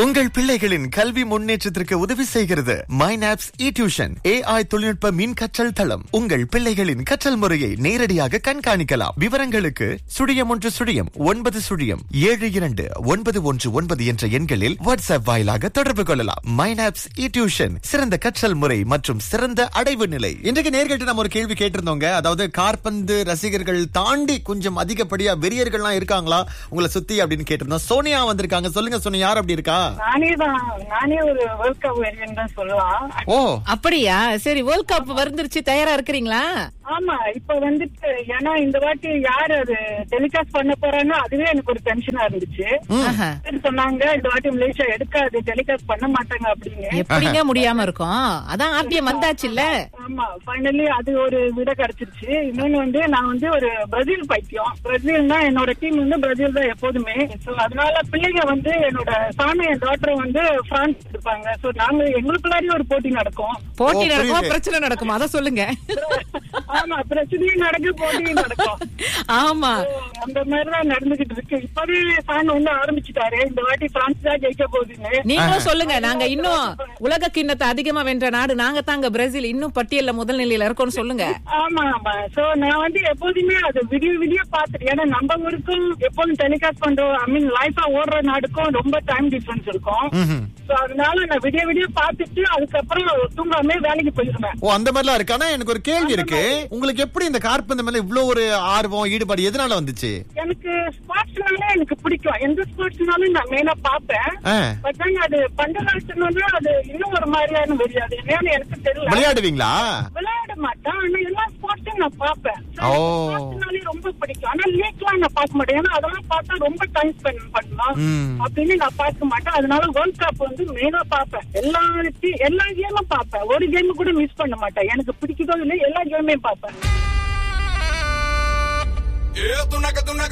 உங்கள் பிள்ளைகளின் கல்வி முன்னேற்றத்திற்கு உதவி செய்கிறது மைனாப்ஸ் இ டியூஷன் ஏஐ தொழில்நுட்ப மின் கற்றல் தளம் உங்கள் பிள்ளைகளின் கற்றல் முறையை நேரடியாக கண்காணிக்கலாம் விவரங்களுக்கு சுழியம் ஒன்று சுழியம் ஒன்பது சுழியம் ஏழு இரண்டு ஒன்பது ஒன்று ஒன்பது என்ற எண்களில் வாட்ஸ்அப் வாயிலாக தொடர்பு கொள்ளலாம் மைனாப்ஸ் இ டியூஷன் சிறந்த கற்றல் முறை மற்றும் சிறந்த அடைவு நிலை இன்றைக்கு நேர்கிட்ட நம்ம ஒரு கேள்வி கேட்டிருந்தோங்க அதாவது கார்பந்து ரசிகர்கள் தாண்டி கொஞ்சம் அதிகப்படியா வெறியர்கள்லாம் இருக்காங்களா உங்களை சுத்தி அப்படின்னு கேட்டிருந்தோம் சோனியா வந்திருக்காங்க சொல்லுங்க சோனியா யார் அப்படி இருக்கா நானே தான் நானே ஒரு வேர்ல்ட் கப் வெறியன் தான் சொல்லலாம் ஓ அப்படியா சரி வேர்ல்ட் கப் வந்துருச்சு தயாரா இருக்கிறீங்களா ஆமா இப்ப வந்துட்டு ஏன்னா இந்த வாட்டி யார் அது டெலிகாஸ்ட் பண்ண போறான்னு அதுவே எனக்கு ஒரு டென்ஷனா இருந்துச்சு ஆஹா. சரி சொன்னாங்க இந்த வாட்டி மலேசியா எடுக்காது டெலிகாஸ்ட் பண்ண மாட்டாங்க அப்படின்னு எப்படிங்க முடியாம இருக்கும் அதான் ஆப்பியம் வந்தாச்சுல்ல ஆமா ஃபைனலி அது ஒரு விட கிடைச்சிருச்சு இன்னொன்னு வந்து நான் வந்து ஒரு பிரேசில் பைத்தியம் பிரேசில் தான் என்னோட டீம் வந்து பிரேசில் தான் எப்போதுமே சோ அதனால பிள்ளைங்க வந்து என்னோட சாமி என் டாக்டர் வந்து பிரான்ஸ் இருப்பாங்க சோ நாங்க எங்களுக்குள்ளாரியே ஒரு போட்டி நடக்கும் போட்டி ஓ, நடக்குமா புரியுது. பிரச்சனை நடக்குமா அத சொல்லுங்க ஆமா பிரச்சனையும் நடக்கு போட்டியும் நடக்கும் ஆமா So, அந்த மாதிரிதான் நடந்துகிட்டு இருக்கு இப்பவே சான் வந்து ஆரம்பிச்சுட்டாரு இந்த வாட்டி பிரான்ஸ் தான் ஜெயிக்க போகுதுன்னு நீங்களும் சொல்லுங்க நாங்க இன்னும் உலக கிண்ணத்தை அதிகமா வென்ற நாடு நாங்க தாங்க பிரேசில் இன்னும் பட்டியல்ல முதல் நிலையில இருக்கோம்னு சொல்லுங்க ஆமா ஆமா சோ நான் வந்து எப்போதுமே அது விடிய விடிய பாத்துட்டு ஏன்னா நம்ம ஊருக்கும் எப்போதும் டெலிகாஸ்ட் பண்றோம் ஐ மீன் லைஃபா ஓடுற நாடுக்கும் ரொம்ப டைம் டிஃபரன்ஸ் இருக்கும் சோ அதனால நான் விடிய விடிய பாத்துட்டு அதுக்கப்புறம் தூங்காமே வேலைக்கு போயிருவேன் ஓ அந்த மாதிரிலாம் இருக்கு ஆனா எனக்கு ஒரு கேள்வி இருக்கு உங்களுக்கு எப்படி இந்த கார்பந்து மேல இவ்வளவு ஒரு ஆர்வம் ஈடுபாடு எதனால வந்துச்சு எனக்கு ஸ்போர்ட்ஸ்னாலே எனக்கு பிடிக்கும் எந்த ஸ்போர்ட்ஸ்னாலும் நான் மெயினா பாப்பேன் ஆ. பட் then அது பண்டலாட்டுனா அது இன்னும் ஒரு மாதிரியான வெறியாது என்னன்னு எனக்கு தெரியல விளையாடுவீங்களா விளையாட மாட்டேன் ஆனா எல்லா ஸ்போர்ட்ஸும் நான் பாப்பேன் So, ஓ. எனக்கு sportsனாலே ரொம்ப பிடிக்கும் ஆனா லீக்லாம் நான் பார்க்க மாட்டேன் ஏன்னா அதெல்லாம் பார்த்தா ரொம்ப டைம் ஸ்பெண்ட் பண்ணலாம் ம். அப்படின்னு நான் பார்க்க மாட்டேன் அதனால வேர்ல்ட் கப் வந்து மெயினா பார்ப்பேன் எல்லா tea- எல்லா கேமும் பார்ப்பேன் ஒரு கேம் கூட மிஸ் பண்ண மாட்டேன் எனக்கு பிடிக்குதோ இல்லை எல்லா கேமையும் பார்ப்பேன் Eh, tunaca, tunaca.